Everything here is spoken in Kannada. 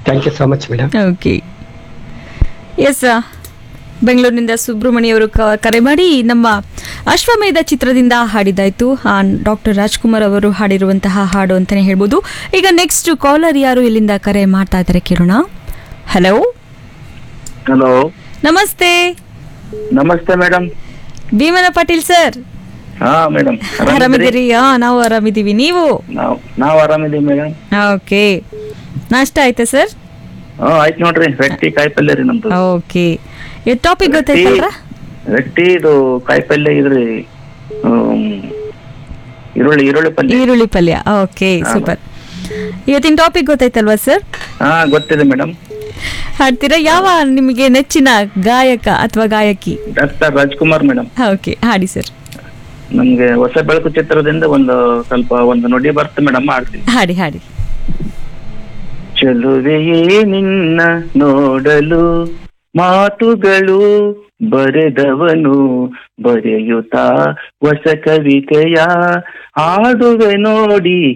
thank you so much madam okay yes ಬೆಂಗಳೂರಿನಿಂದ ಸುಬ್ರಹ್ಮಣ್ಯ ಅವರು ಕ- ಕರೆ ಮಾಡಿ ನಮ್ಮ ಅಶ್ವಮೇಧ ಚಿತ್ರದಿಂದ ಹಾಡಿದಾಯ್ತು ಡಾಕ್ಟರ್ ರಾಜ್ಕುಮಾರ್ ಅವರು ಹಾಡಿರುವಂತಹ ಹಾಡು ಅಂತಾನೆ ಹೇಳ್ಬೋದು ಈಗ ನೆಕ್ಸ್ಟ್ ಕಾಲರ್ ಯಾರು ಇಲ್ಲಿಂದ ಕರೆ ಮಾಡ್ತಾ ಇದ್ದಾರೆ ಕೇಳೋಣ ಹಲೋ ಹಲೋ ನಮಸ್ತೆ ನಮಸ್ತೆ ಮೇಡಮ್ ಭೀಮನ ಪಾಟೀಲ್ ಸರ್ ಹಾ ಮೇಡಮ್ ಆರಾಮಿದ್ದೀರಿ ಹಾ ನಾವು ಆರಾಮಿದ್ದೀವಿ ನೀವು ನಾವು ನಾವು ಆರಾಮಿದೀವಿ ಮೇಡಮ್ ಓಕೆ ನಾಷ್ಟ ಆಯ್ತಾ ಸರ್ ಹಾ ಆಯ್ತು ನೋಡ್ರಿ ರೊಟ್ಟಿ ಕಾಯಿಪಲ್ಯ ರೀ ನಮ್ದು ಓಕೆ ಟಾಪಿಕ್ ಗೊತ್ತಾಯ್ತಲ್ರ ರೊಟ್ಟಿ ಇದು ಕಾಯಿಪಲ್ಯ ಇದ್ರಿ ಹ್ಮ್, ಈರುಳ್ಳಿ ಈರುಳ್ಳಿ ಪಲ್ಯ ಈರುಳ್ಳಿ ಪಲ್ಯ ಓಕೆ ಸೂಪರ್ ಇವತ್ತಿನ ಟಾಪಿಕ್ ಗೊತ್ತಾಯ್ತಲ್ವಾ ಸರ್ ಹಾ ಗೊತ್ತಿದೆ ಮೇಡಮ್ ಹಾಡ್ತೀರಾ ಯಾವ ನಿಮಗೆ ನೆಚ್ಚಿನ ಗಾಯಕ ಅಥವಾ ಗಾಯಕಿ ಡಾಕ್ಟರ್ ರಾಜ್ಕುಮಾರ್ ಮೇಡಮ್ ಓಕೆ ಹಾಡಿ ಸರ್ ನಮ್ಗೆ ಹೊಸ ಬೆಳಕು ಚಿತ್ರದಿಂದ ಒಂದು ಸ್ವಲ್ಪ ಒಂದು ನುಡಿ ಬರ್ತ ಮೇಡಮ್ ಆಡ್ತೀನಿ ಹಾಡಿ ಹಾಡಿ ಚೆಲುವೆಯೇ ನಿನ್ನ ನೋಡಲು ಮಾತುಗಳು ಬರೆದವನು ಬರೆಯುತ್ತಾ ಹೊಸ ಕವಿತೆಯ ಹಾಡುವೆ ನೋಡಿ